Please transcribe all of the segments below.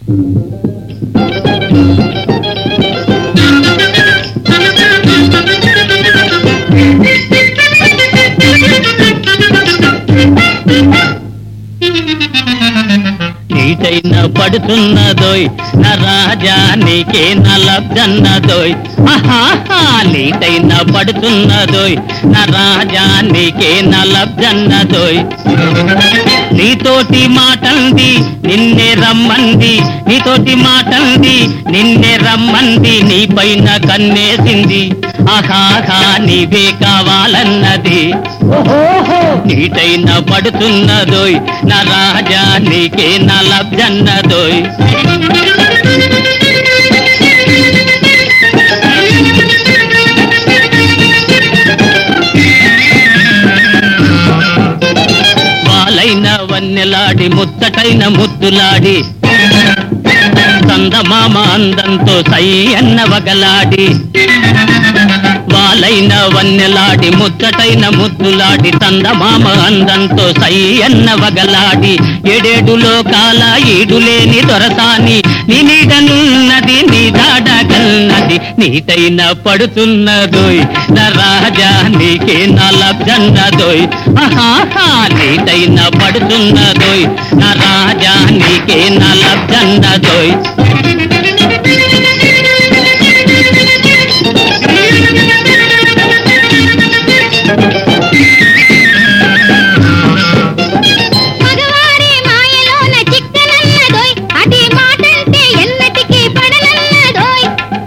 నీటైన పడుతున్నదోయ్ నా రాజా నీకే నా లబ్జన్నదోయ్ ఆహాహా నీటైన పడుతున్నదోయ్ నా రాజా నీకే నా లబ్జన్నదోయ్ నీతోటి మాటంది నిన్నే రమ్మంది నీతోటి మాటంది నిన్నే రమ్మంది నీ పైన కన్నేసింది ఆహాహా నీవే కావాలన్నది ఓహోహో నీటైన పడుతున్నదోయ్ నా రాజా నీకే నా లబ్జన్నదోయ్ వాలైన వన్నెలాడి ముత్తటైన ముద్దులాడి చందమామ అందంతో సై అన్న వగలాడి వాలైన వన్నెలాడి ముచ్చటైన ముద్దులాడి చందమామ అందంతో సై అన్న వగలాడి ఏడేడు లోకాల ఈడులేని దొరసాని నీ నీడనున్నది నీ దాడగల్నది నీటైన పడుతున్నదోయ్ నా రాజా నీకే నా లబ్జన్నదోయ్ ఆహాహా నీటైన పడుతున్నదోయ్ నా రాజా నీకే నా లబ్జన్నదోయ్ మగవారి మాయలోన చిక్కనన్నదోయ్ అటి మాటంటే ఎన్నటికీ పడనన్నదోయ్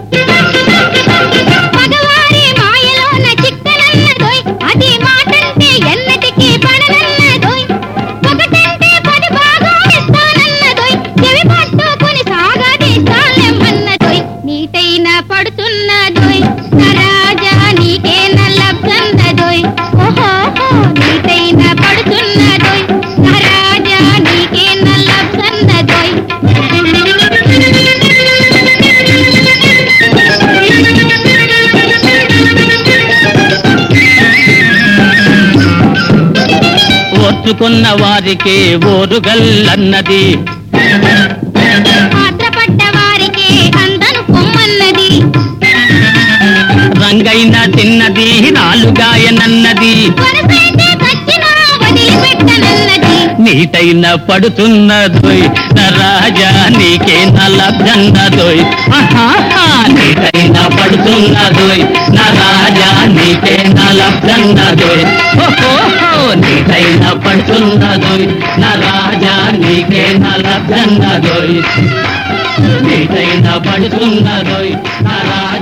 మగవారి మాయలోన చిక్కనన్నదోయ్ అటి మాటంటే ఎన్నటికీ పడనన్నదోయ్ ఒకటంటే పది బాగా ఇస్తానన్నదోయ్ చెవి పట్టుకొని సాగదీస్తానమ్మన్నదోయ్ నీటైన పడుతున్నదోయ్ నా రాజా నీకే నల్లబ్బందదోయ్ ఓహోహో నీటైన పడుతున్నదోయ్ నా రాజా నీకే నల్లబ్బందదోయ్ ఓర్చుకున్న వారికే ఓరుగల్లన్నది పాత్రపడ్డ వారికే అందను పొమ్మన్నది రంగైన తిన్నది రాలుగాయనన్నది వరసైతే చచ్చినా వదిలిపెట్టనన్నది నీటైన పడుతున్నదోయ్ నా రాజా నీకే నా లబ్జన్నదోయ్ ఆహాహా నీటైన పడుతున్నదోయ్ నా రాజా నీకే నా లబ్జన్నదోయ్ ఓహోహో నీటైన పడుతున్నదోయ్ నా రాజా నీకే నా లబ్జన్నదోయ్ నీటైన పడుతున్నదోయ్ నా రాజా